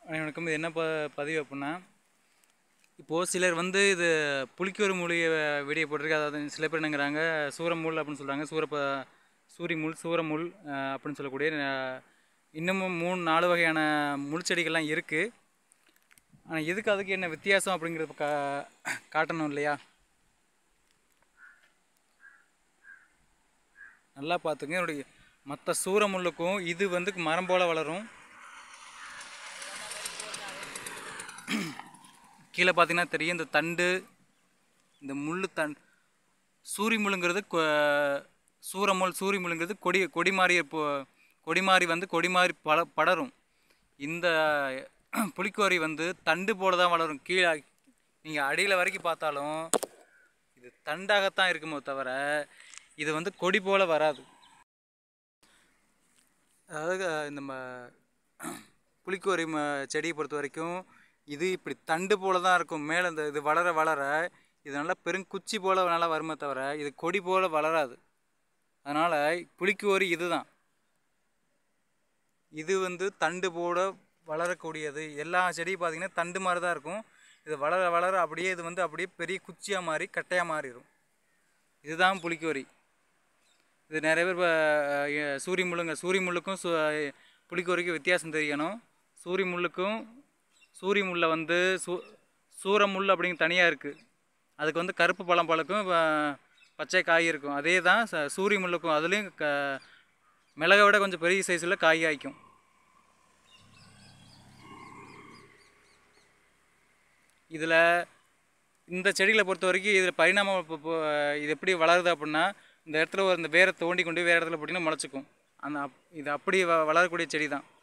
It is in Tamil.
வணக்கம் இது என்ன ப பதிவு அப்படின்னா இப்போது சிலர் வந்து இது புளிக்கூறு மூலிகை வீடியோ போட்டிருக்கு அதாவது சில பேர் என்னங்கிறாங்க சூரமுள் அப்படின்னு சொல்கிறாங்க சூரப்ப சூரிமுள் சூரமுள் அஹ், அப்படின்னு சொல்லக்கூடிய அஹ், இன்னமும் மூணு நாலு வகையான முள் செடிகள்லாம் இருக்குது ஆனால் எதுக்கு அதுக்கு என்ன வித்தியாசம் அப்படிங்கிறது கா காட்டணும் இல்லையா நல்லா பார்த்துங்க என்னுடைய மற்ற சூரமுள்ளுக்கும் இது வந்து மரம் போல் வளரும் கீழே பார்த்தீங்கன்னா தெரியும் இந்த தண்டு இந்த முள் தண் சூரி முள்ளுங்கிறது கொ- சூரமுள் சூரி முள்ளுங்கிறது கொடி கொடி மாதிரி இப்போ கொடி மாதிரி வந்து கொடி மாதிரி பட படரும் இந்த புளிக்கோரி வந்து தண்டு போல தான் வளரும் கீழே நீங்கள் அடியில் வரைக்கும் பார்த்தாலும் இது தண்டாகத்தான் இருக்குமோ தவிர இது வந்து கொடி போல வராது அதாவது அஹ், இந்த ம- புளிக்கோரி ம செடியை பொறுத்த வரைக்கும் இது இப்படி தண்டு போல தான் இருக்கும் மேலே இந்த இது வளர வளர இது நல்லா பெருங்குச்சி போல நல்லா வருமே தவிர இது கொடி போல வளராது அதனால் புளிக்கோரி இதுதான் இது வந்து தண்டு போட வளரக்கூடியது எல்லா செடியும் பார்த்தீங்கன்னா தண்டு மாதிரி தான் இருக்கும் இது வளர வளர அப்படியே இது வந்து அப்படியே பெரிய குச்சியாக மாறி கட்டையாக மாறிடும் இதுதான் புளிக்கோரி இது நிறைய பேர் இப்போ சூரி முள்ளுங்க சூரி முள்ளுக்கும் சு புளிக்கோரிக்கும் வித்தியாசம் தெரியணும் சூரி முள்ளுக்கும் சூரி முல்லை வந்து சூ சூரமுள் அப்படிங்க தனியாக இருக்குது அதுக்கு வந்து கருப்பு பழம் பழக்கும் ப- பச்சை காய் இருக்கும் அதே தான் ச- சூரி முள்ளுக்கும் அதுலேயும் க மிளகை விட கொஞ்சம் பெரிய சைஸில் காய் காய்க்கும் இதில் இந்த செடிகளை பொறுத்த வரைக்கும் இதில் பரிணாமம் இப்போ- இப்போ இது எப்படி வளருது அப்படின்னா இந்த இடத்துல ஒரு இந்த வேரை தோண்டி கொண்டு போய் வேறு இடத்துல போட்டிங்கன்னா முளைச்சிக்கும் அந்த அப் இது அப்படி வ வளரக்கூடிய செடி தான்